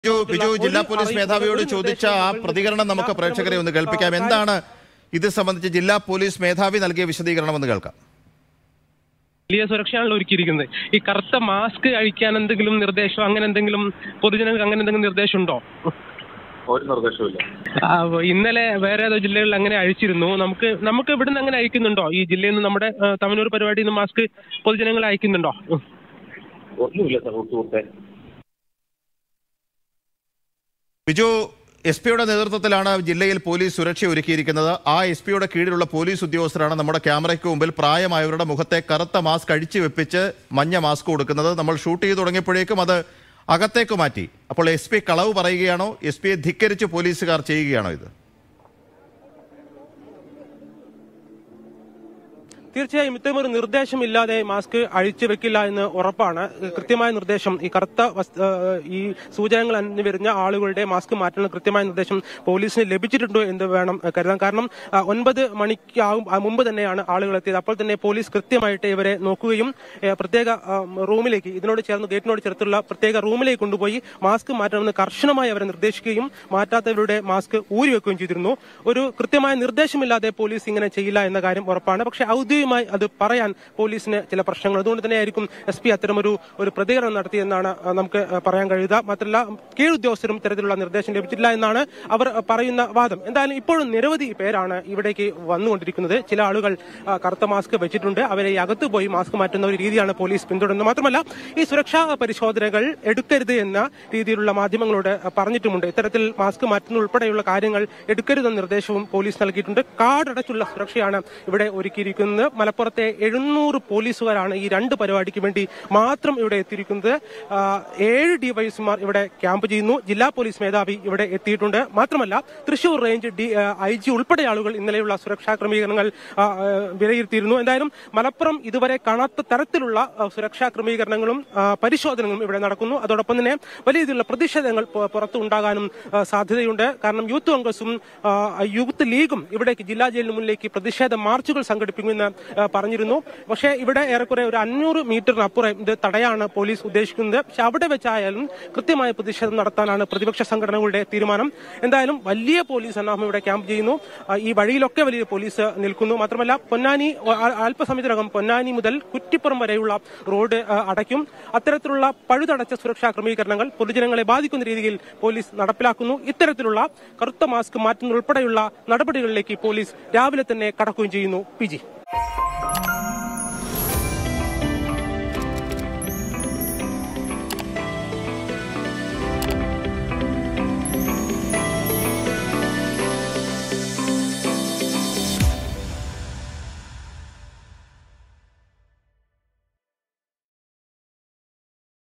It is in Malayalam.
ബിജു ബിജു ഒരു ജില്ലാ പോലീസ് അറിയിപ്പ്, മേധാവിയോട് ഒരു ചോദിച്ച ആ നിർദ്ദേശം പ്രതികരണം നമുക്ക് പ്രേക്ഷകരെ ഒന്ന് കേൾപ്പിക്കാം എന്താണ് ഇത് സംബന്ധിച്ച് ജില്ലാ പോലീസ് മേധാവി നൽകിയ വിശദീകരണം എന്ന് കേൾക്കാം വലിയ സുരക്ഷയാണല്ലോ ഒരുക്കിയിരിക്കുന്നത് ഈ കറുത്ത മാസ്ക് അഴിക്കാൻ എന്തെങ്കിലും നിർദ്ദേശം അങ്ങനെ എന്തെങ്കിലും പൊതുജനങ്ങൾക്ക് അങ്ങനെ എന്തെങ്കിലും നിർദ്ദേശം ഉണ്ടോ ഒരു നിർദ്ദേശവുമില്ല ആ, ഇന്നലെ വേറെ ഏതോ ജില്ലകളിൽ അങ്ങനെ അഴിച്ചിരുന്നു നമുക്ക് നമുക്ക് ഇവിടുന്ന് അങ്ങനെ അയക്കുന്നുണ്ടോ ഈ ജില്ലയിൽ നിന്ന് നമ്മുടെ ആ, തവനൂർ പരിപാടിയിൽ നിന്ന് മാസ്ക് പൊതുജനങ്ങൾ അയക്കുന്നുണ്ടോ ഒന്നുമില്ല സുഹൃത്തെ ബിജു എസ് പിയുടെ നേതൃത്വത്തിലാണ് ജില്ലയിൽ പോലീസ് സുരക്ഷ ഒരുക്കിയിരിക്കുന്നത് ആ എസ് പിയുടെ കീഴിലുള്ള പോലീസ് ഉദ്യോഗസ്ഥരാണ് നമ്മുടെ ക്യാമറയ്ക്ക് മുമ്പിൽ പ്രായമായവരുടെ മുഖത്തെ കറുത്ത മാസ്ക് അഴിച്ചു വെപ്പിച്ച് മഞ്ഞ മാസ്ക് കൊടുക്കുന്നത് നമ്മൾ ഷൂട്ട് ചെയ്ത് തുടങ്ങിയപ്പോഴേക്കും അത് അകത്തേക്ക് മാറ്റി അപ്പോൾ എസ് പി കളവ് പറയുകയാണോ എസ് പിയെ ധിക്കരിച്ച് പോലീസുകാർ ചെയ്യുകയാണോ ഇത് തീർച്ചയായും ഇത്തരം ഒരു നിർദ്ദേശമില്ലാതെ മാസ്ക് അഴിച്ചു വെക്കില്ല എന്ന് ഉറപ്പാണ് കൃത്യമായ നിർദ്ദേശം ഈ കറുത്ത വസ്- ഏഹ് ഈ സൂചകങ്ങൾ അണിഞ്ഞു വരുന്ന ആളുകളുടെ മാസ്ക് മാറ്റുന്ന കൃത്യമായ നിർദ്ദേശം പോലീസിന് ലഭിച്ചിട്ടുണ്ടോ എന്ന് വേണം കരുതാൻ കാരണം ആ, ഒൻപത് മണിക്കാവും ആ, മുമ്പ് തന്നെയാണ് ആളുകൾ എത്തിയത് അപ്പോൾ തന്നെ പോലീസ് കൃത്യമായിട്ട് ഇവരെ നോക്കുകയും ഏഹ്, പ്രത്യേക ആ, റൂമിലേക്ക് ഇതിനോട് ചേർന്ന് ഗേറ്റിനോട് ചേർത്തുള്ള പ്രത്യേക റൂമിലേക്ക് കൊണ്ടുപോയി മാസ്ക് മാറ്റണമെന്ന് കർശനമായി അവരെ നിർദ്ദേശിക്കുകയും മാറ്റാത്തവരുടെ മാസ്ക് ഊരിവെക്കുകയും ചെയ്തിരുന്നു ഒരു കൃത്യമായ നിർദ്ദേശമില്ലാതെ പോലീസ് ഇങ്ങനെ ചെയ്യില്ല എന്ന കാര്യം ഉറപ്പാണ് പക്ഷേ ഔദ്യോഗികമായി അത് പറയാൻ പോലീസിന് ചില പ്രശ്നങ്ങൾ അതുകൊണ്ട് തന്നെയായിരിക്കും എസ് പി അത്തരമൊരു ഒരു പ്രതികരണം നടത്തിയെന്നാണ് ആ, നമുക്ക് ആ, പറയാൻ കഴിയുക മാത്രമല്ല കീഴുദ്യോഗസ്ഥരും ഇത്തരത്തിലുള്ള നിർദ്ദേശം ലഭിച്ചിട്ടില്ല എന്നാണ് അവർ ആ, പറയുന്ന വാദം എന്തായാലും ഇപ്പോഴും നിരവധി പേരാണ് ഇവിടേക്ക് വന്നുകൊണ്ടിരിക്കുന്നത് ചില ആളുകൾ ആ, കറുത്ത മാസ്ക് വെച്ചിട്ടുണ്ട് അവരെ ഈ അകത്ത് പോയി മാസ്ക് മാറ്റുന്ന ഒരു രീതിയാണ് പോലീസ് പിന്തുടരുന്നത് മാത്രമല്ല ഈ സുരക്ഷാ പരിശോധനകൾ എടുക്കരുത് എന്ന രീതിയിലുള്ള മാധ്യമങ്ങളോട് ആ, പറഞ്ഞിട്ടുമുണ്ട് ഇത്തരത്തിൽ മാസ്ക് മാറ്റുന്ന ഉൾപ്പെടെയുള്ള കാര്യങ്ങൾ എടുക്കരുതെന്ന നിർദ്ദേശവും പോലീസ് നൽകിയിട്ടുണ്ട് കാടടച്ചുള്ള സുരക്ഷയാണ് ഇവിടെ ഒരുക്കിയിരിക്കുന്നത് മലപ്പുറത്തെ എഴുന്നൂറ് പോലീസുകാരാണ് ഈ രണ്ട് പരിപാടിക്ക് വേണ്ടി മാത്രം ഇവിടെ എത്തിയിരിക്കുന്നത് ആ, ഏഴ് ഡിവൈഎസ്മാർ ഇവിടെ ക്യാമ്പ് ചെയ്യുന്നു ജില്ലാ പോലീസ് മേധാവി ഇവിടെ എത്തിയിട്ടുണ്ട് മാത്രമല്ല Thrissur range D I G ഉൾപ്പെടെ ആളുകൾ ഇന്നലെയുള്ള സുരക്ഷാ ക്രമീകരണങ്ങൾ ആ, ആ, വിലയിരുത്തിയിരുന്നു എന്തായാലും മലപ്പുറം ഇതുവരെ കാണാത്ത തരത്തിലുള്ള ആ, സുരക്ഷാ ക്രമീകരണങ്ങളും ആ, പരിശോധനകളും ഇവിടെ നടക്കുന്നു അതോടൊപ്പം തന്നെ വലിയ രീതിയിലുള്ള പ്രതിഷേധങ്ങൾ പു- പുറത്തു ഉണ്ടാകാനും ആ, സാധ്യതയുണ്ട് കാരണം യൂത്ത് കോൺഗ്രസും ആ, യൂത്ത് ലീഗും ഇവിടേക്ക് ജില്ലാ ജയിലിന് മുന്നിലേക്ക് പ്രതിഷേധ മാർച്ചുകൾ സംഘടിപ്പിക്കുമെന്ന് ആ, പറഞ്ഞിരുന്നു പക്ഷേ ഇവിടെ ഏറെക്കുറെ ഒരു അഞ്ഞൂറ് മീറ്ററിനപ്പുറം ഇത് തടയാണ് പോലീസ് ഉദ്ദേശിക്കുന്നത് പക്ഷെ അവിടെ വെച്ചായാലും കൃത്യമായ പ്രതിഷേധം നടത്താനാണ് പ്രതിപക്ഷ സംഘടനകളുടെ തീരുമാനം എന്തായാലും വലിയ പോലീസ് സന്നാഹം ഇവിടെ ക്യാമ്പ് ചെയ്യുന്നു ആ, ഈ വഴിയിലൊക്കെ വലിയ പോലീസ് നിൽക്കുന്നു മാത്രമല്ല പൊന്നാനി ആ- അല്പസമയത്തിനകം പൊന്നാനി മുതൽ കുറ്റിപ്പുറം വരെയുള്ള റോഡ് ആ, അടയ്ക്കും അത്തരത്തിലുള്ള പഴുതടച്ച സുരക്ഷാ ക്രമീകരണങ്ങൾ പൊതുജനങ്ങളെ ബാധിക്കുന്ന രീതിയിൽ പോലീസ് നടപ്പിലാക്കുന്നു ഇത്തരത്തിലുള്ള കറുത്ത മാസ്ക് മാറ്റുന്ന ഉൾപ്പെടെയുള്ള നടപടികളിലേക്ക് പോലീസ് രാവിലെ തന്നെ കടക്കുകയും ചെയ്യുന്നു പി ജി